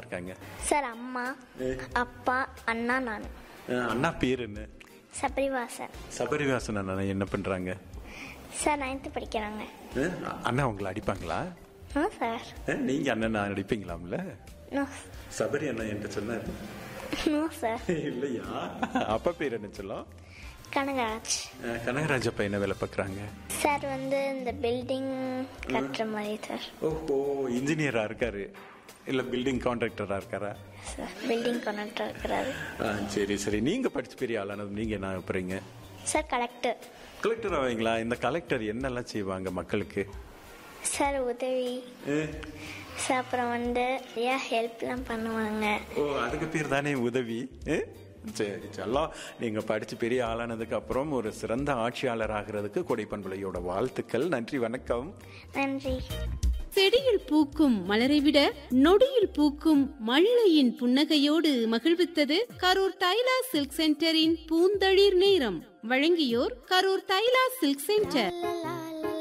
இருக்காங்க சார் அம்மா அப்பா அண்ணா நான் அஹ் அண்ணா பேர் என்ன சபரிவாசன் சபரிவாசன் அண்ணா என்ன பண்றாங்க சார் நைன்த்து படிக்கிறாங்க அஹ் அண்ணா உங்களை அடிப்பாங்களா ஆ சார் அஹ் நீங்க அண்ணன் அடிப்பீங்களாம்ல நோ சபரி அண்ணா என்கிட்ட சொன்னாரு நோ சார் இல்லையா அப்பா பேர் என்ன சொல்லும் கனகராஜ் அஹ் கனகராஜ் அப்பா என்ன வேலை பார்க்குறாங்க சார் வந்து இந்த பில்டிங் கட்டுற மாதிரி சார் ஓஹோ இன்ஜினியரா இருக்காரு இல்ல பில்டிங் கான்ட்ராக்டரா இருக்காரா சார் பில்டிங் கொண்டாட்டு இருக்கிறாரு ஆ, சரி சரி நீங்க படிச்சு பெரிய ஆளானது நீங்க என்ன போறீங்க சார் கலெக்டர் கலெக்டர் ஆவீங்களா இந்த கலெக்டர் என்னெல்லாம் செய்வாங்க மக்களுக்கு சார் உதவி அஹ், சார் அப்புறம் வந்து நிறையா ஹெல்ப்லாம் பண்ணுவாங்க ஓ அதுக்கு பேர் தானே உதவி அஹ்? சரி செல்லம் நீங்க படிச்சு பெரிய ஆளானதுக்கு அப்புறம் ஒரு சிறந்த ஆட்சியாளர் ஆகிறதுக்கு கொடைப்பண்புலையோட வாழ்த்துக்கள் நன்றி வணக்கம் நன்றி செடியில் பூக்கும் மலரை விட நொடியில் பூக்கும் மல்லையின் புன்னகையோடு மகிழ்வித்தது கரூர் தைலா சில்க் சென்டரின் பூந்தளிர் நேரம் வழங்கியோர் கரூர் தைலா சில்க் சென்டர் லா, லா,